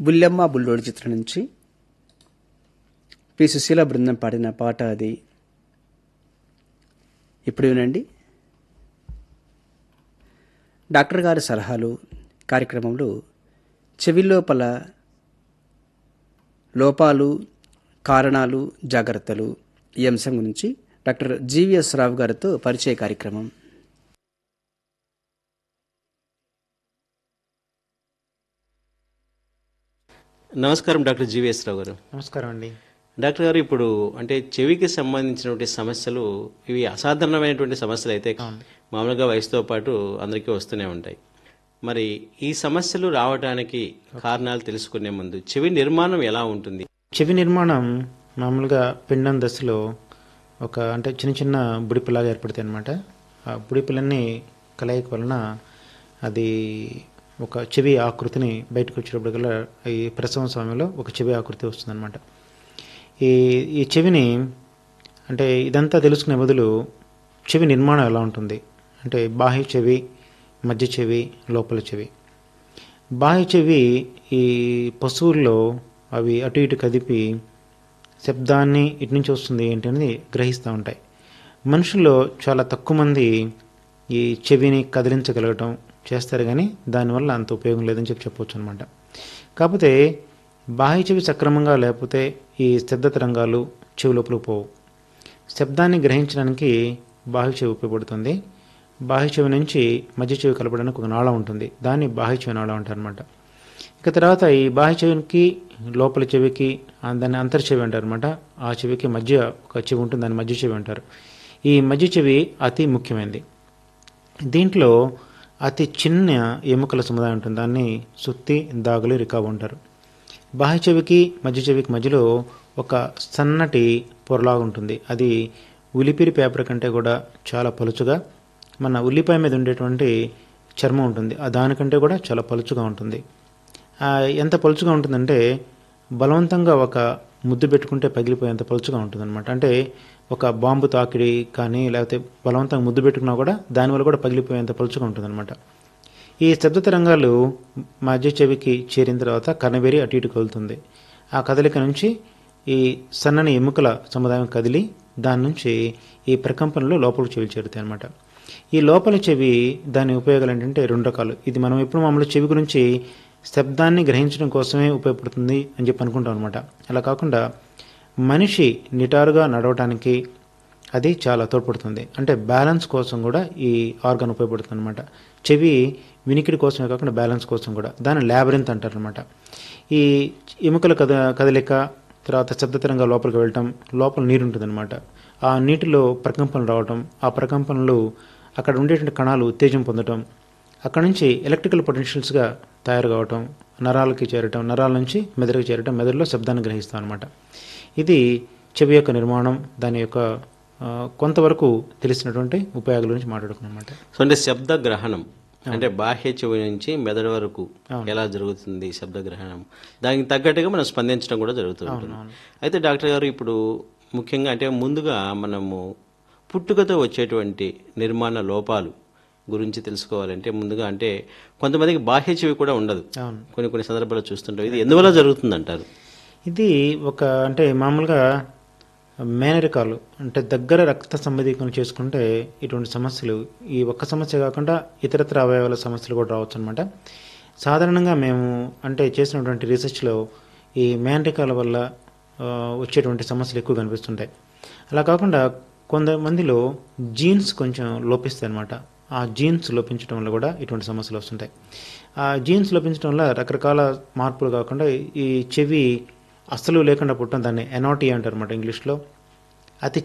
బుల్లెమ్మ బుల్లోడు చిత్రం నుంచి పి సుశీల బృందం పాడిన పాట అది ఇప్పుడు వినండి డాక్టర్ గారి సలహాలు కార్యక్రమంలో చెవి లోపల లోపాలు కారణాలు జాగ్రత్తలు ఈ అంశం గురించి డాక్టర్ జీవీఎస్ రావు గారితో పరిచయ కార్యక్రమం నమస్కారం డాక్టర్ జీవీఎస్ రావు గారు నమస్కారం అండి డాక్టర్ గారు ఇప్పుడు అంటే చెవికి సంబంధించినటువంటి సమస్యలు ఇవి అసాధారణమైనటువంటి సమస్యలు అయితే మామూలుగా వయసుతో పాటు అందరికీ వస్తూనే ఉంటాయి మరి ఈ సమస్యలు రావడానికి కారణాలు తెలుసుకునే ముందు చెవి నిర్మాణం ఎలా ఉంటుంది చెవి నిర్మాణం మామూలుగా పిండం దశలో ఒక అంటే చిన్న చిన్న బుడిపిల్లాగా ఏర్పడతాయి అనమాట ఆ బుడిపిల్లన్ని కలయిక వలన అది ఒక చెవి ఆకృతిని బయటకు వచ్చేటప్పటికల్లా ఈ ప్రసవం సమయంలో ఒక చెవి ఆకృతి వస్తుందన్నమాట ఈ ఈ చెవిని అంటే ఇదంతా తెలుసుకునే బదులు చెవి నిర్మాణం ఎలా ఉంటుంది అంటే బాహ్య చెవి మధ్య చెవి లోపల చెవి బాహ్య చెవి ఈ పశువుల్లో అవి అటు ఇటు కదిపి శబ్దాన్ని ఇటు నుంచి వస్తుంది ఏంటి అనేది గ్రహిస్తూ ఉంటాయి మనుషుల్లో చాలా తక్కువ మంది ఈ చెవిని కదిలించగలగటం చేస్తారు కానీ దానివల్ల అంత ఉపయోగం లేదని చెప్పి చెప్పవచ్చు అనమాట కాకపోతే బాహ్య చెవి సక్రమంగా లేకపోతే ఈ శబ్ద తరంగాలు చెవి లోపలికి పోవు శబ్దాన్ని గ్రహించడానికి బాహ్య చెవి ఉపయోగపడుతుంది బాహ్య చెవి నుంచి మధ్య చెవి కలపడానికి ఒక నాళం ఉంటుంది దాన్ని బాహ్య చెవి నాళం అంటారు అనమాట ఇక తర్వాత ఈ బాహ్య చెవికి లోపల చెవికి ఆ దాన్ని అంతర్ చెవి అంటారు అనమాట ఆ చెవికి మధ్య ఒక చెవి ఉంటుంది దాన్ని మధ్య చెవి అంటారు ఈ మధ్య చెవి అతి ముఖ్యమైనది దీంట్లో అతి చిన్న ఎముకల సముదాయం ఉంటుంది దాన్ని సుత్తి దాగులు రికాబు అంటారు బాహ్య చెవికి మధ్య చెవికి మధ్యలో ఒక సన్నటి పొరలాగా ఉంటుంది అది ఉలిపిరి పేపర్ కంటే కూడా చాలా పలుచుగా మన ఉల్లిపాయ మీద ఉండేటువంటి చర్మం ఉంటుంది ఆ దానికంటే కూడా చాలా పలుచుగా ఉంటుంది ఆ, ఎంత పలుచుగా ఉంటుందంటే బలవంతంగా ఒక ముద్దు పెట్టుకుంటే పగిలిపోయేంత పలుచుగా ఉంటుందన్నమాట అంటే ఒక బాంబు తాకిడి కానీ లేకపోతే బలవంతంగా ముద్దు పెట్టుకున్నా కూడా దానివల్ల కూడా పగిలిపోయేంత పలుచుగా ఉంటుందన్నమాట ఈ శబ్ద తరంగాలు మధ్య చెవికి చేరిన తర్వాత కనబెరి అటు ఇటు కదులుతుంది ఆ కదలిక నుంచి ఈ సన్నని ఎముకల సముదాయం కదిలి దాని నుంచి ఈ ప్రకంపనలో లోపలికి చెవి చేరుతాయి అనమాట ఈ లోపల చెవి దాని ఉపయోగాలు ఏంటంటే రెండు రకాలు ఇది మనం ఎప్పుడు మామూలు చెవి గురించి శబ్దాన్ని గ్రహించడం కోసమే ఉపయోగపడుతుంది అని చెప్పి అనుకుంటాం అనమాట అలా కాకుండా మనిషి నిటారుగా నడవటానికి అది చాలా తోడ్పడుతుంది అంటే బ్యాలెన్స్ కోసం కూడా ఈ ఆర్గాన్ ఉపయోగపడుతుంది అనమాట చెవి వినికిడి కోసమే కాకుండా బ్యాలెన్స్ కోసం కూడా దాన్ని ల్యాబరింత్ అంటారు అనమాట ఈ ఎముకల కద కదలిక తర్వాత శబ్దతరంగా లోపలికి వెళ్ళటం లోపల నీరు ఉంటుంది అనమాట ఆ నీటిలో ప్రకంపనలు రావటం ఆ ప్రకంపనలు అక్కడ ఉండేటువంటి కణాలు ఉత్తేజం పొందటం అక్కడ నుంచి ఎలక్ట్రికల్ పొటెన్షియల్స్గా తయారు కావటం నరాలకి చేరటం నరాల నుంచి మెదడుకి చేరటం మెదడులో శబ్దాన్ని గ్రహిస్తాం అనమాట ఇది చెవి యొక్క నిర్మాణం దాని యొక్క ఆ, కొంతవరకు తెలిసినటువంటి ఉపయోగాల గురించి మాట్లాడుకున్నాం అనమాట సో అంటే శబ్ద గ్రహణం అంటే బాహ్య చెవి నుంచి మెదడు వరకు ఎలా జరుగుతుంది శబ్ద గ్రహణం దానికి తగ్గట్టుగా మనం స్పందించడం కూడా జరుగుతూ ఉంటుంది అయితే డాక్టర్ గారు ఇప్పుడు ముఖ్యంగా అంటే ముందుగా మనము పుట్టుకతో వచ్చేటువంటి నిర్మాణ లోపాలు గురించి తెలుసుకోవాలంటే ముందుగా అంటే కొంతమందికి బాహ్య చెవి కూడా ఉండదు అవును కొన్ని కొన్ని సందర్భాల్లో చూస్తుంటాం ఇది ఎందువల్ల జరుగుతుంది అంటారు ఇది ఒక అంటే మామూలుగా మేనరికాలు అంటే దగ్గర రక్త సంబంధీకరణ చేసుకుంటే ఇటువంటి సమస్యలు ఈ ఒక్క సమస్య కాకుండా ఇతరత్ర అవయవాల సమస్యలు కూడా రావచ్చు అనమాట సాధారణంగా మేము అంటే చేసినటువంటి రీసెర్చ్లో ఈ మేనరికాల వల్ల ఆ, వచ్చేటువంటి సమస్యలు ఎక్కువ కనిపిస్తుంటాయి అలా కాకుండా కొంతమందిలో జీన్స్ కొంచెం లోపిస్తాయి అనమాట ఆ జీన్స్ లోపించడం వల్ల కూడా ఇటువంటి సమస్యలు వస్తుంటాయి ఆ జీన్స్ లోపించడం వల్ల రకరకాల మార్పులు కాకుండా ఈ చెవి అస్సలు లేకుండా పుట్టడం దాన్ని ఎనాటీ అంటారు అనమాట ఇంగ్లీష్లో అతి